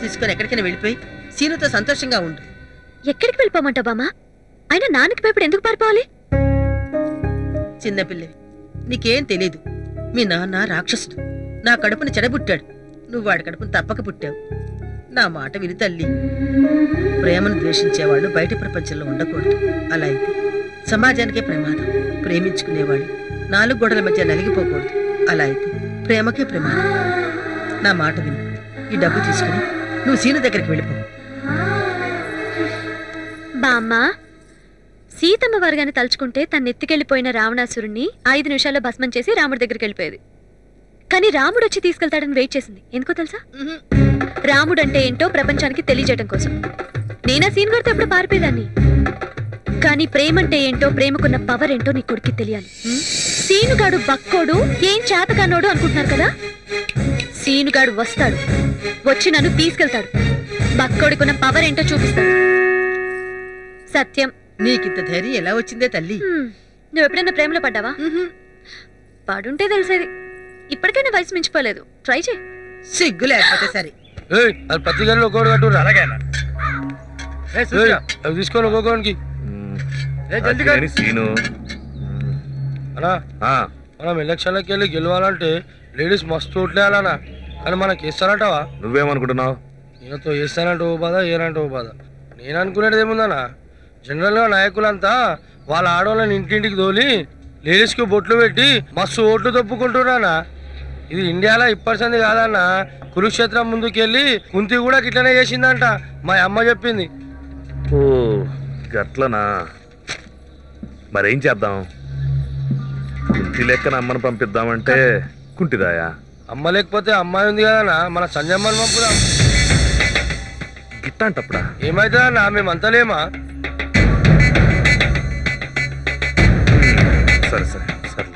తీసుకొని ఎక్కడికైనా వెళ్ళిపోయి సీనుతో సంతోషంగా ఉండు ఎక్కడికి వెళ్ళిపోమంటావు బామ్మ అయినా నాన్నకి భయపడి ఎందుకు పారిపోవాలి చిన్నపిల్లవి నీకేం తెలీదు మీ నాన్న రాక్షసుడు నా కడుపుని చెడబుట్టాడు నువ్వు వాడి కడుపుని తప్పక పుట్టావు నా మాట విని తల్లి ప్రేమను ద్వేషించేవాళ్ళు బయట ప్రపంచంలో ఉండకూడదు అలా అయితే సమాజానికే ప్రమాదం ప్రేమించుకునేవాళ్ళు నాలుగు గోడల మధ్య నలిగిపోకూడదు అలా అయితే ప్రేమకే ప్రమాదం నా మాట విను ఈ డబ్బు తీసుకుని నువ్వు సీను దగ్గరికి వెళ్ళిపో బామ్మ సీతమ్మ వారు గాని తలుచుకుంటే తన ఎత్తుకెళ్లిపోయిన రావణాసురుణ్ణి ఐదు నిమిషాల్లో భస్మం చేసి రాముడి దగ్గరికి వెళ్ళిపోయేది కానీ రాముడు వచ్చి తీసుకెళ్తాడని వెయిట్ చేసింది ఎందుకో తెలుసా రాముడు అంటే ఏంటో ప్రపంచానికి తెలియజేయడం కోసం నేనా సీన్ గారితో ఎప్పుడు పారిపోయేదాన్ని కానీ ప్రేమ అంటే ఏంటో ప్రేమకున్న పవర్ ఏంటో నీ కొడుక్కి తెలియాలి ఉం? సీనుగాడు బక్కోడు ఏం చేతకానోడు అనుకుంటున్నారు కదా సీనుగాడు వస్తాడు వచ్చి నన్ను తీసుకెళ్తాడు బక్కోడికున్న పవర్ ఏంటో చూపిస్తాడు సత్యం నీకింత ధైర్యం ఎలా వచ్చిందే తల్లి హ్మ్. నువ్వు ఎప్పుడైనా ప్రేమలో పడ్డావా పడుంటే తెలిసేది ఇప్పటికైనా వయసు మించిపోలేదు ట్రై చేయి సిగ్గు లేకపోతే సరే ఏయ్ అది ప్రతి గదిలో ఒకటి కట్టురా అలాగేనా అవి తీసుకొని ఒక్కొక్కడికి అదేని సీను అన్నా ఆ, మనం ఎలక్షన్లకి వెళ్ళి గెలవాలంటే లేడీస్ మస్తు ఓట్లేయాలన్నా కానీ మనకి ఇస్తానంటావా నువ్వేమనుకుంటున్నావు ఈయనతో వేస్తానంటే ఓ బాధ ఏనంటే ఓ బాధ నేను అనుకునేది ఏముందన్నా జనరల్గా నాయకులంతా వాళ్ళ ఆడవాళ్ళని ఇంటింటికి తోలి లేడీస్కి బొట్లు పెట్టి మస్తు ఓట్లు తప్పుకుంటున్నానా ఇది ఇండియాలో ఇప్పటిసంది కాదన్నా కురుక్షేత్రం ముందుకెళ్ళి కుంతి కూడా ఇట్లనే చేసిందంట మా అమ్మ చెప్పింది ఓ గట్లనా మరేం చేద్దాం కుంటి లెక్కన అమ్మను పంపిద్దామంటే కుంటిదాయా అమ్మ లేకపోతే అమ్మాయి ఉంది కదన్నా మన సంజమ్మని పంపుదాం గిట్ట అంటప్పుడా ఏమైతుందన్నా మేమంతా లేమా సరే సరే సర్లే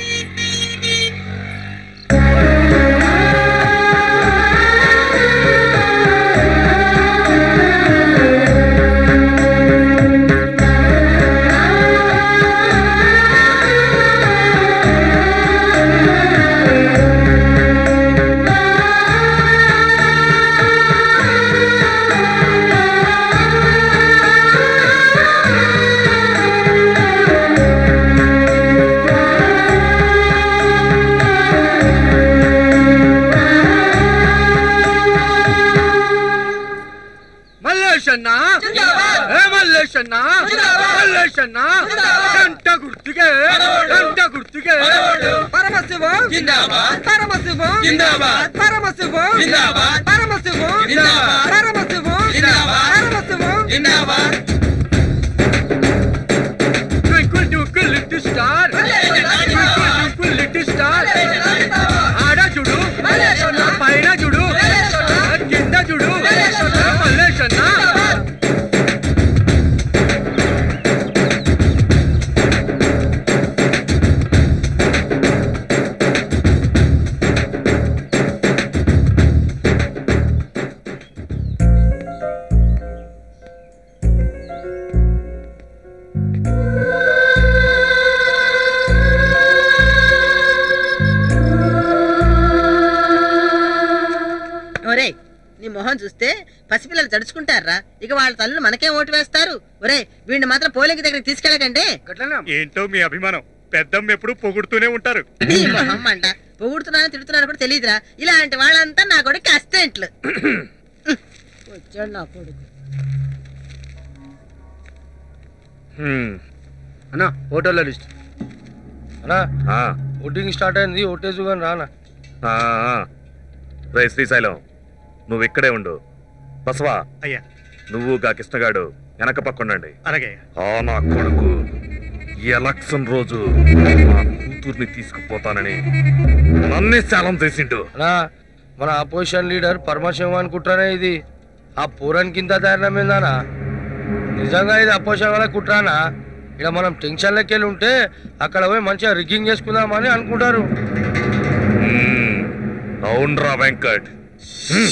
మల్లేశన్న ఏ మల్లేశన్న మల్లేశన్న గంట గుర్తుకే గంట గుర్తుకే పరమశివం జిందాబాద్ పరమశివం జిందాబాద్ పరమశివం జిందాబాద్ పరమశివం జిందాబాద్ పరమశివం జిందాబాద్ పరమశివం జిందాబాద్ twinkle twinkle little star twinkle twinkle little star ఆడ చూడు పైన చూడు కింద చూడు మల్లేశన్న ఒరే నీ మొహం చూస్తే పసిపిల్లలు తడుచుకుంటారా ఇక వాళ్ళ తల్లులు మనకే ఓటు వేస్తారు ఒరే వీడిని మాత్రం పోలింగ్ దగ్గరికి తీసుకెళ్ళకండి ఏంటో మీ అభిమానం పెద్దమ్మ ఎప్పుడు పొగుడుతూనే ఉంటారు నీ మొహం అంట పొగుడుతున్నాను తిడుతున్నాను కూడా తెలియదురా ఇలాంటి వాళ్ళంతా నా కొడుకు అసిస్టెంట్లు వచ్చాడు నా కొడుకు హ్మ్. అన్నా హోటల్లో లిస్ట్ అన్నా ఆ, ఓటింగ్ స్టార్ట్ అయింది ఓటేసు కానీ రానా ఆ, ఆ. రే శ్రీశైలం నువ్వు ఇక్కడే ఉండు బసవా అయ్యా నువ్వు గా కృష్ణగాడు వెనక పక్కుండండి అలాగే ఆ నా కొడుకు ఈ ఎలక్షన్ రోజు నా కూతుర్ని తీసుకుపోతానని నన్నే శాలం చేసిండు అన్నా మన అపోజిషన్ లీడర్ పరమశివం అనుకుంటానే ఇది ఆ పూరానికి ఇంత దారుణం ఏందన్నా నిజంగా ఇది అపోజిషన్ వాళ్ళ కుట్రానా ఇక్కడ మనం టెన్షన్లకి వెళ్ళి ఉంటే అక్కడ పోయి మంచిగా రిగ్గింగ్ చేసుకుందామని అనుకుంటారు హ్మ్. అవునరా వెంకట్ హ్మ్.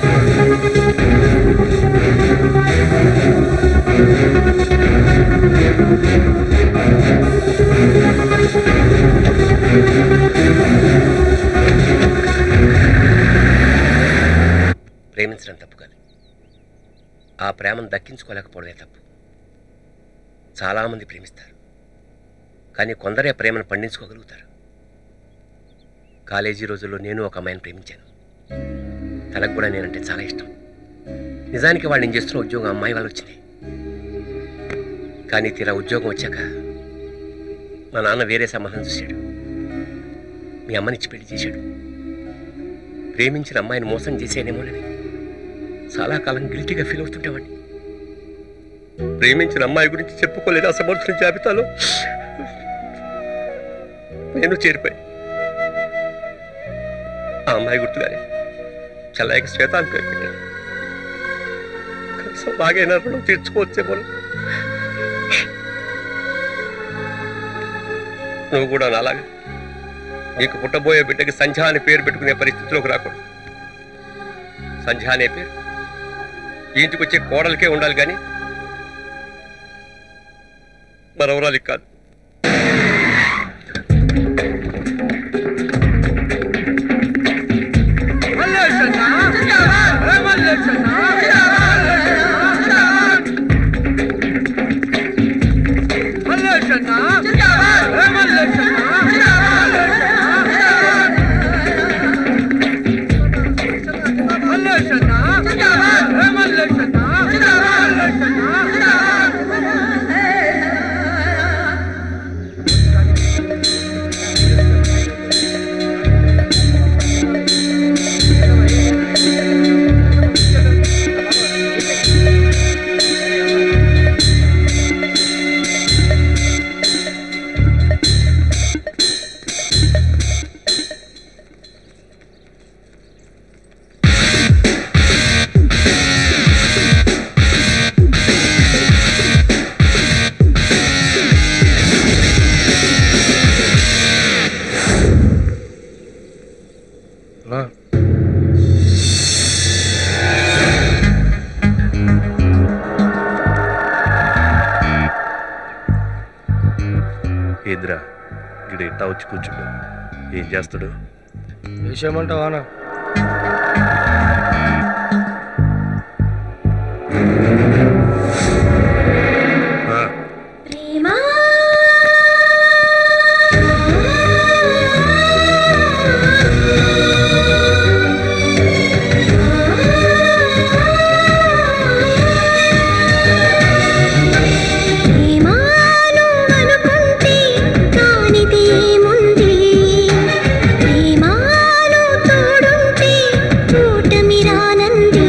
జిందాబాద్ ప్రేమించడం తప్పు కాదు ఆ ప్రేమను దక్కించుకోలేకపోవడమే తప్పు చాలామంది ప్రేమిస్తారు కానీ కొందరే ప్రేమను పండించుకోగలుగుతారు కాలేజీ రోజుల్లో నేను ఒక అమ్మాయిని ప్రేమించాను తనకు కూడా నేనంటే చాలా ఇష్టం నిజానికి వాడు నేను చేస్తున్న ఉద్యోగం అమ్మాయి వాళ్ళు వచ్చింది కానీ తీరా ఉద్యోగం వచ్చాక మా నాన్న వేరే సంబంధం చూశాడు మీ అమ్మనిచ్చి పెళ్లి చేశాడు ప్రేమించిన అమ్మాయిని మోసం చేసేనేమోనని చాలా కాలం గిల్టీగా ఫీల్ అవుతుంటేవాడిని ప్రేమించిన అమ్మాయి గురించి చెప్పుకోలేని అసమర్థుల జాబితాలో నేను చేరిపోయి ఆ అమ్మాయి గుర్తుగానే చల్లాయికి శ్వేత అని పేరు పెట్టాను కనీసం బాగైనా రుణం తీర్చుకోవచ్చేమో నువ్వు కూడా నాలాగా నీకు పుట్టబోయే బిడ్డకి సంధ్య అని పేరు పెట్టుకునే పరిస్థితిలోకి రాకూడదు సంధ్య అనే పేరు ఈ ఇంటికి వచ్చే కోడలకే ఉండాలి కానీ మరవరాలికి కాదు ఆ, ఏందిరా ఇక్కడ ఇట్టా వచ్చి కూర్చుండు ఏం చేస్తాడు వేసేయమంటావానా ఆ, ప్రేమా ప్రేమాను అనుకుంటే కానిది ఏముంది ప్రేమాను తోడుంటే కూటమి రానంది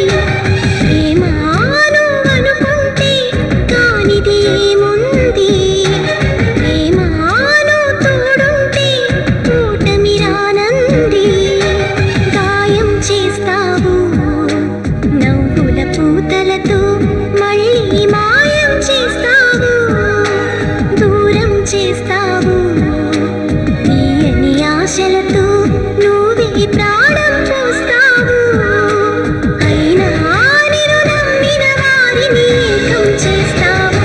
ప్రేమాను అనుకుంటే కానిది ఏముంది ప్రేమాను తోడుంటే కూటమి రానంది గాయం చేస్తావు నవ్వుల పూతలతో మళ్ళీ మాయం చేస్తావు దూరం చేస్తావు తీయని ఆశలతో నువ్వే ప్రాణం పోస్తావు అయినా నిన్ను నమ్మిన వారిని ఏకం చేస్తావు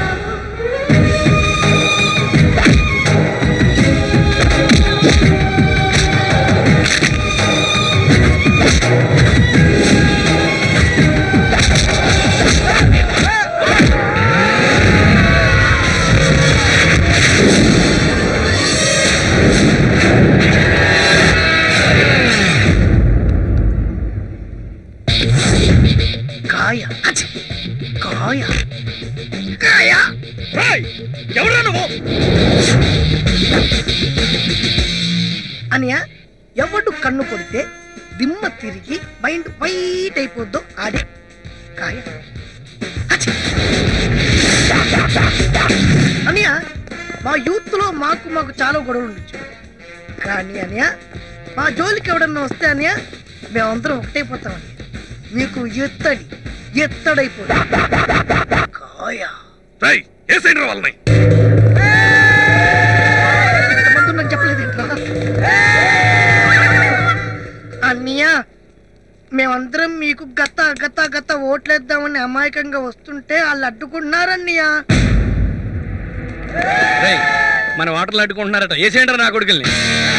కాయ అచ్చ! కాయ కాయ ఎవరా నువ్వు అనియా ఎవడు కన్ను కొడితే దిమ్మ తిరిగి మైండ్ వైట్ అయిపోద్దో ఆడే కాయ అచ్చ! అనియ మా యూత్ లో మాకు మాకు చాలా గొడవలు ఉండొచ్చు కానీ అనియ మా జోలికి ఎవడన్నా వస్తే అనియ మేమందరం ఒకటైపోతాం అనియ మీకు ఎత్తడి ఎత్తడైపోతుంది కాయ రేయ్, ఏ సైడ్ రా వాళ్ళని ఇంతమంది ఉందని చెప్పలేదు అన్నయ్య మేమందరం మీకు గత గత గత ఓట్లేద్దామని అమాయకంగా వస్తుంటే వాళ్ళు అడ్డుకుంటున్నారన్నయ్య మన వాటర్లు అడ్డుకుంటున్నారట ఏ సెంటర్ నా కొడుకుల్ని